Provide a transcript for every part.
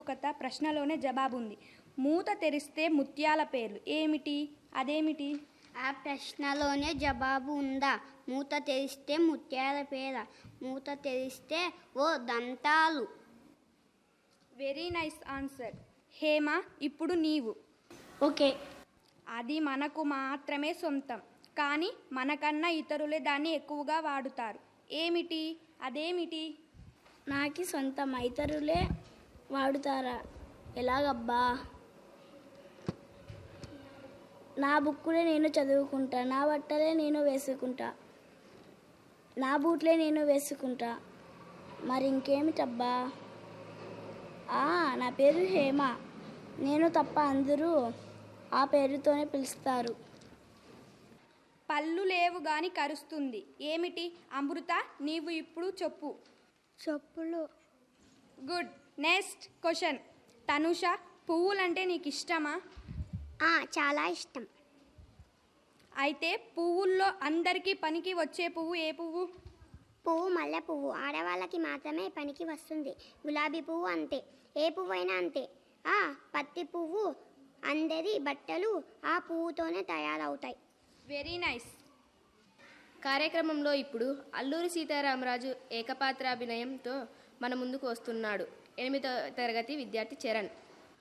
కథ ప్రశ్నలోనే జవాబుంది మూత తెరిస్తే ముత్యాల పేర్లు ఏమిటి అదేమిటి ఆ ప్రశ్నలోనే జవాబు ఉందా మూత తెరిస్తే ముత్యాల పేర మూత తెరిస్తే ఓ దంతాలు వెరీ నైస్ ఆన్సర్ హేమ ఇప్పుడు నీవు ఓకే అది మనకు మాత్రమే సొంతం కానీ మనకన్నా ఇతరులే దాన్ని ఎక్కువగా వాడుతారు ఏమిటి అదేమిటి నాకి సొంతం ఇతరులే వాడుతారా ఎలాగబ్బా నా బుక్కులే నేను చదువుకుంటా నా బట్టలే నేను వేసుకుంటా నా బూట్లే నేను వేసుకుంటా మరి ఇంకేమిటబ్బా ఆ, నా పేరు హేమ నేను తప్ప అందరూ ఆ పేరుతోనే పిలుస్తారు పళ్ళు లేవు గాని కరుస్తుంది ఏమిటి అమృత నీవు ఇప్పుడు చెప్పు చెప్పులు గుడ్ నెక్స్ట్ క్వశ్చన్ తనుష పువ్వులంటే నీకు ఇష్టమా చాలా ఇష్టం అయితే పువ్వుల్లో అందరికీ పనికి వచ్చే పువ్వు ఏ పువ్వు పువ్వు మల్లె పువ్వు ఆడవాళ్ళకి మాత్రమే పనికి వస్తుంది గులాబీ పువ్వు అంతే ఏ పువ్వు అయినా అంతే ఆ పత్తి పువ్వు అందరి బట్టలు ఆ పువ్వుతోనే తయారవుతాయి వెరీ నైస్ కార్యక్రమంలో ఇప్పుడు అల్లూరి సీతారామరాజు ఏకపాత్రాభినయంతో మన ముందుకు వస్తున్నాడు ఎనిమిదో తరగతి విద్యార్థి చరణ్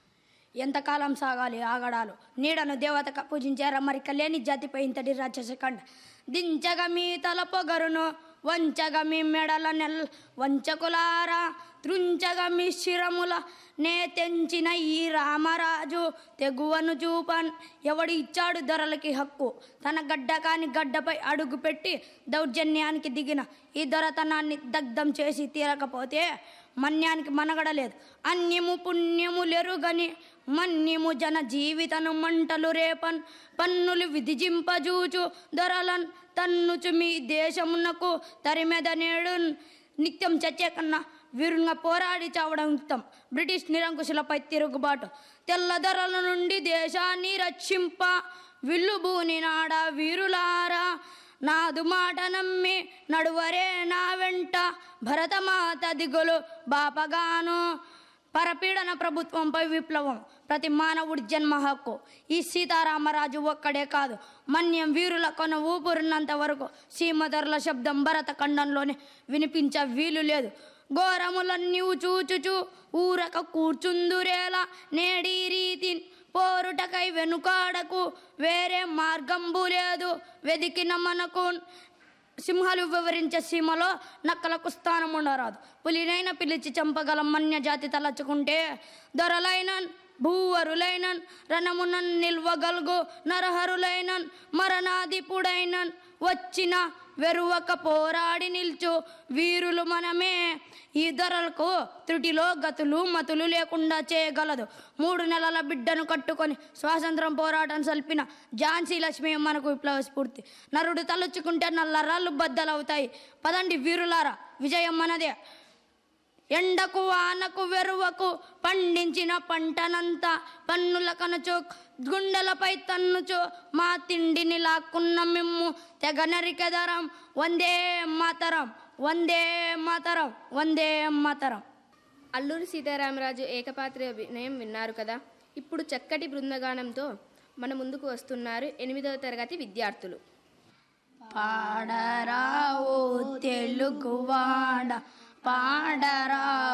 ఎంతకాలం సాగాలి ఆగడాలు నీడను దేవతగా పూజించారా మరి కళ్యాణి జాతిపై ఇంతటి రాక్షసకండ దించగ మీ తల పొగరును వంచగ మీ మెడల నెల్ వంచకులారా త్రుంచగ మీ శిరముల నే తెంచిన ఈ రామరాజు తెగువను చూపన్ ఎవడు ఇచ్చాడు ధరలకి హక్కు తన గడ్డ కాని గడ్డపై అడుగు పెట్టి దౌర్జన్యానికి దిగిన ఈ దొరతనాన్ని దగ్ధం చేసి తీరకపోతే మన్యానికి మనగడలేదు అన్యము పుణ్యము లెరుగని మన్యము జన జీవితను మంటలు రేపన్ పన్నులు విధిజింపజూచు దొరలన్ తన్నుచు మీ దేశమునకు తరిమెద నేడు నిత్యం చచ్చే కన్నా వీరుగా పోరాడి చావడం యుక్తం బ్రిటిష్ నిరంకుశులపై తిరుగుబాటు తెల్ల ధరల నుండి దేశాన్ని రక్షింప విల్లుబూని నాడ వీరులారా నాదు మాట నమ్మి నడువరే నా వెంట భరతమాత దిగులు బాపగాను పరపీడన ప్రభుత్వంపై విప్లవం ప్రతి మానవుడి జన్మ హక్కు ఈ సీతారామరాజు ఒక్కడే కాదు మన్యం వీరుల కొన ఊపురున్నంత వరకు సీమధరల శబ్దం భరత ఖండంలోనే వినిపించ వీలు లేదు ఘోరములన్నీవు చూచుచు ఊరక కూర్చుందురేలా నేడీ రీతి పోరుటకై వెనుకాడకు వేరే మార్గంబు లేదు వెదికిన మనకు సింహాలు వివరించే సీమలో నక్కలకు స్థానం ఉండరాదు పులినైనా పిలిచి చంపగల మన్య జాతి తలచుకుంటే దొరలైనన్ భూవరులైనన్ రణమునన్ నిల్వగలుగు నరహరులైనన్ మరణాధిపుడైనన్ వచ్చిన వెరువక పోరాడి నిల్చు వీరులు మనమే ఈ ధరలకు త్రుటిలో గతులు మతులు లేకుండా చేయగలదు మూడు నెలల బిడ్డను కట్టుకొని స్వాతంత్రం పోరాటం సల్పిన ఝాన్సీ లక్ష్మి మనకు విప్లవ స్ఫూర్తి నరుడు తలుచుకుంటే నల్లరాళ్ళు బద్దలవుతాయి పదండి వీరులారా విజయం మనదే ఎండకు వానకు వెరువకు పండించిన పంటనంతా పన్నుల కనుచు గుండెలపై తన్నుచు మా తిండిని లాక్కున్న మిమ్ము తెగ నరికెదరం వందే మాతరం వందే మాతరం వందే మాతరం అల్లూరి సీతారామరాజు ఏకపాత్ర అభినయం విన్నారు కదా ఇప్పుడు చక్కటి బృందగానంతో మన ముందుకు వస్తున్నారు ఎనిమిదవ తరగతి విద్యార్థులు పాడరా ఓ తెలుగువాడ పాడరా